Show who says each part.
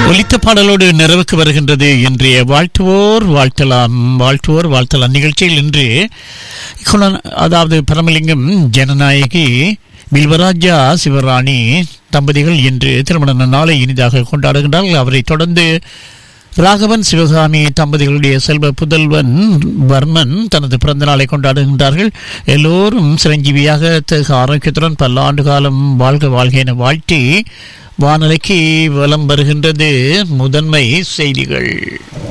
Speaker 1: ஒலித்த பாடலோடு நிறைவுக்கு வருகின்றது இன்றைய வாழ்த்துவோர் வாழ்த்தலாம் வாழ்த்துவோர் வாழ்த்தலாம் நிகழ்ச்சியில் இன்று குண- அதாவது பரமலிங்கம் ஜனநாயகி வில்வராஜா சிவராணி தம்பதிகள் இன்று திருமண நாளை இனிதாக கொண்டாடுகின்றார்கள் அவரைத் தொடர்ந்து ராகவன் சிவகாமி தம்பதிகளுடைய செல்வ புதல்வன் வர்மன் தனது பிறந்த நாளை கொண்டாடுகின்றார்கள் எல்லோரும் சிரஞ்சீவியாக தகு ஆரோக்கியத்துடன் பல ஆண்டு காலம் வாழ்க வாழ்க என வாழ்த்தி வானொலிக்கு வலம் வருகின்றது முதன்மை செய்திகள்